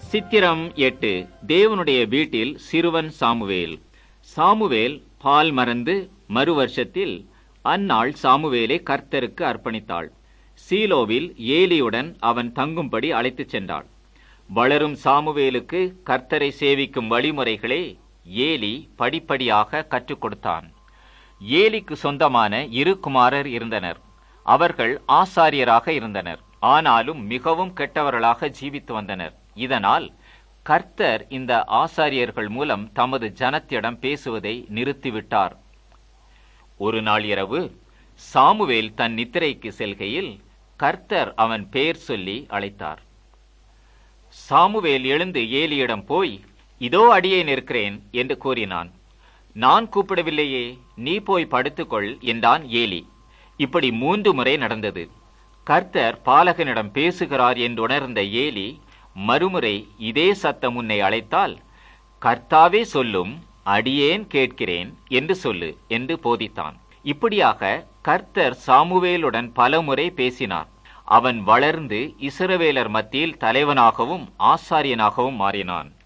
சித்திரம் எட்டு தேவனுடைய வீட்டில் சிறுவன் சாமுவேல் சாமுவேல் பால் மறந்து மறு வருஷத்தில் அந்நாள் சாமுவேலை கர்த்தருக்கு அர்ப்பணித்தாள் சீலோவில் ஏலியுடன் அவன் தங்கும்படி அழைத்துச் சென்றாள் வளரும் சாமுவேலுக்கு கர்த்தரை சேவிக்கும் வழிமுறைகளே ஏலி படிப்படியாக கற்றுக் கொடுத்தான் ஏலிக்கு சொந்தமான இரு குமாரர் இருந்தனர் அவர்கள் ஆசாரியராக இருந்தனர் ஆனாலும் மிகவும் கெட்டவர்களாக ஜீவித்து வந்தனர் இதனால் கர்த்தர் இந்த ஆசாரியர்கள் மூலம் தமது ஜனத்திடம் பேசுவதை நிறுத்திவிட்டார் ஒரு நாள் இரவு சாமுவேல் தன் நித்திரைக்கு செல்கையில் கர்த்தர் அவன் பெயர் சொல்லி அழைத்தார் சாமுவேல் எழுந்து ஏலியிடம் போய் இதோ அடியே நிற்கிறேன் என்று கூறினான் நான் கூப்பிடவில்லையே நீ போய் படுத்துக்கொள் என்றான் ஏலி இப்படி மூன்று முறை நடந்தது கர்த்தர் பாலகனிடம் பேசுகிறார் என்று உணர்ந்த ஏலி மறுமுறை இதே சத்தம் உன்னை அழைத்தால் கர்த்தாவே சொல்லும் அடியேன் கேட்கிறேன் என்று சொல்லு என்று போதித்தான் இப்படியாக கர்த்தர் சாமுவேலுடன் பலமுறை பேசினார் அவன் வளர்ந்து இஸ்ரவேலர் மத்தியில் தலைவனாகவும் ஆசாரியனாகவும் மாறினான்